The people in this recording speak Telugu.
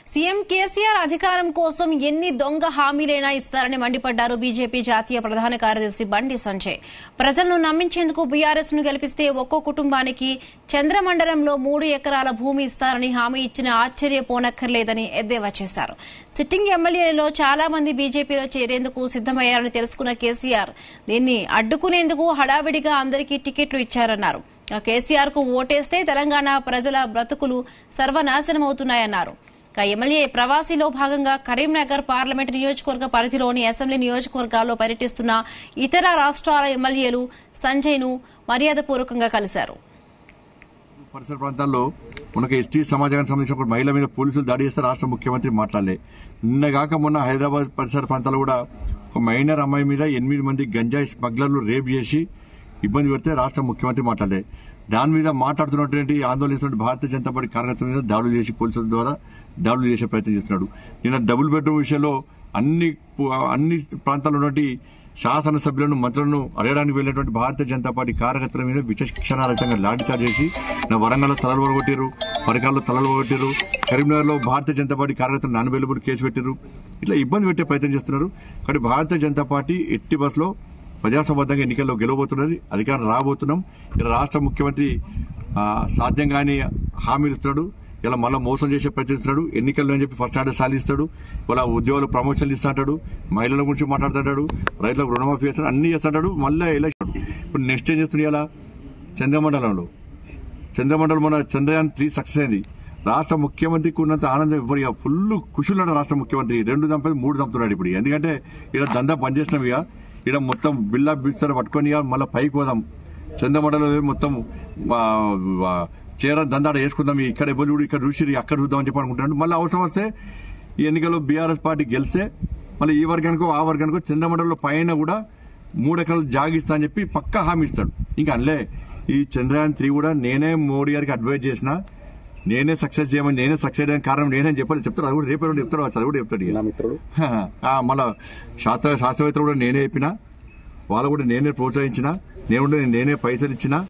సీఎం కేసీఆర్ అధికారం కోసం ఎన్ని దొంగ హామీలైనా ఇస్తారని మండిపడ్డారు బీజేపీ జాతీయ ప్రధాన కార్యదర్శి బండి సంజయ్ ప్రజలను నమ్మించేందుకు బీఆర్ఎస్ ను గెలిపిస్తే ఒక్కో కుటుంబానికి చంద్రమండలంలో మూడు ఎకరాల భూమి ఇస్తారని హామీ ఇచ్చిన ఆశ్చర్యపోనక్కర్లేదని ఎద్దేవా చేశారు సిట్టింగ్ ఎమ్మెల్యేలలో చాలా మంది బీజేపీలో చేరేందుకు సిద్దమయ్యారని తెలుసుకున్న కేసీఆర్ దీన్ని అడ్డుకునేందుకు హడావిడిగా అందరికీ టికెట్లు ఇచ్చారన్నారు కేసీఆర్ కు ఓటేస్తే తెలంగాణ ప్రజల బ్రతుకులు సర్వనాశనమవుతున్నాయన్నారు ఇక ఎమ్మెల్యే ప్రవాసీలో భాగంగా కరీంనగర్ పార్లమెంట్ నియోజకవర్గ పరిధిలోని అసెంబ్లీ నియోజకవర్గాల్లో పర్యటిస్తున్న ఇతర రాష్ట్రాల ఎమ్మెల్యేలు సంజయ్ ను మర్యాదపూర్వకంగా కలిశారు పరిసర ప్రాంతాల్లో మనకు ఎస్టీ సమాజానికి సంబంధించిన ఒక మహిళ మీద పోలీసులు దాడి చేస్తే రాష్ట్ర ముఖ్యమంత్రి మాట్లాడలే నిన్నగాక మొన్న హైదరాబాద్ పరిసర ప్రాంతాల్లో కూడా ఒక మైనర్ అమ్మాయి మీద ఎనిమిది మంది గంజాయి స్మగ్లర్లు రేప్ చేసి ఇబ్బంది పెడితే రాష్ట్ర ముఖ్యమంత్రి మాట్లాడలే దాని మీద మాట్లాడుతున్నటువంటి ఆందోళన చేస్తున్న భారతీయ జనతా పార్టీ కార్యకర్తల మీద దాడులు చేసి పోలీసుల ద్వారా దాడులు చేసే ప్రయత్నం చేస్తున్నాడు నిన్న డబుల్ బెడ్రూమ్ విషయంలో అన్ని అన్ని ప్రాంతాల్లో ఉన్నటువంటి శాసనసభ్యులను మంత్రులను అడగడానికి వెళ్లినటువంటి భారతీయ జనతా పార్టీ కార్యకర్తల మీద విచక్షణారహితంగా లాఠీచార్జ్ చేసి నా వరంగల్లో తలలు వరగొట్టారు పరికాల్లో తలలు వరగొట్టారు కరీంనగర్లో భారతీయ జనతా పార్టీ కార్యకర్తలు నానబెల్లుబడి కేసు పెట్టారు ఇట్లా ఇబ్బంది పెట్టే ప్రయత్నం చేస్తున్నారు కానీ భారతీయ జనతా పార్టీ ఎట్టి బస్సులో ప్రజాసంబద్ధంగా ఎన్నికల్లో గెలవబోతున్నది అధికారం రాబోతున్నాం ఇలా రాష్ట్ర ముఖ్యమంత్రి ఆ, సాధ్యం కాని హామీలు ఇస్తున్నాడు ఇలా మళ్ళీ మోసం చేసే ప్రయత్నిస్తున్నాడు ఎన్నికల్లో అని చెప్పి ఫస్ట్ ఆర్డర్ సాధిస్తాడు వాళ్ళ ఉద్యోగులు ప్రమోషన్లు ఇస్తాడు మహిళల గురించి మాట్లాడుతాడు రైతులకు రుణమాఫీ చేస్తాడు అన్ని చేస్తాడు మళ్ళీ ఎలక్షన్ ఇప్పుడు నెక్స్ట్ ఏం చేస్తుంది ఇలా చంద్రమండలంలో చంద్రమండలం మన చంద్రయాన్ త్రీ సక్సెస్ అయింది రాష్ట్ర ముఖ్యమంత్రికి ఉన్నంత ఆనందం ఇప్పుడు ఇక ఫుల్ కుషులున్నాడు రాష్ట్ర ముఖ్యమంత్రి రెండు చంపేది మూడు చంపుతున్నాడు ఇప్పుడు ఎందుకంటే ఇక్కడ దందా పనిచేసినాం ఇక ఇక్కడ మొత్తం బిల్లా బిస్తారు పట్టుకొని ఇక మళ్ళీ పైకి పోదాం చంద్రమండలం మొత్తం ఆ, ఆ, చీర దందాడ వేసుకుందాం ఇక్కడ ఎవరు చూడు ఇక్కడ చూసి అక్కడ చూద్దాం అని చెప్పి అనుకుంటున్నాడు మళ్ళీ అవసరం వస్తే ఈ ఎన్నికల్లో బీఆర్ఎస్ పార్టీ గెలిస్తే మళ్ళీ ఈ వర్గానికో ఆ వర్గానికో చంద్రమండలంలో పైన కూడా మూడు ఎకరాలు జాగిస్తా అని చెప్పి పక్కా హామీ ఇస్తాడు ఇంకా అల్లే ఈ చంద్రయాన్ త్రీ కూడా నేనే మోడీ గారికి అడ్వైజ్ చేసిన నేనే సక్సెస్ చేయమని నేనే సక్సెస్ చేయడానికి కారణం నేనే అని చెప్పాలి చెప్తాడు అది కూడా రేపు ఎల్లుండి చెప్తాడు అది కూడా చెప్తాడు ఇక. మిత్రుడు ఆ, మళ్ళా శాస్త్ర శాస్త్రవేత్తలు కూడా నేనే చెప్పిన వాళ్ళు కూడా నేనే ప్రోత్సహించిన నేను కూడా నేనే పైసలు ఇచ్చిన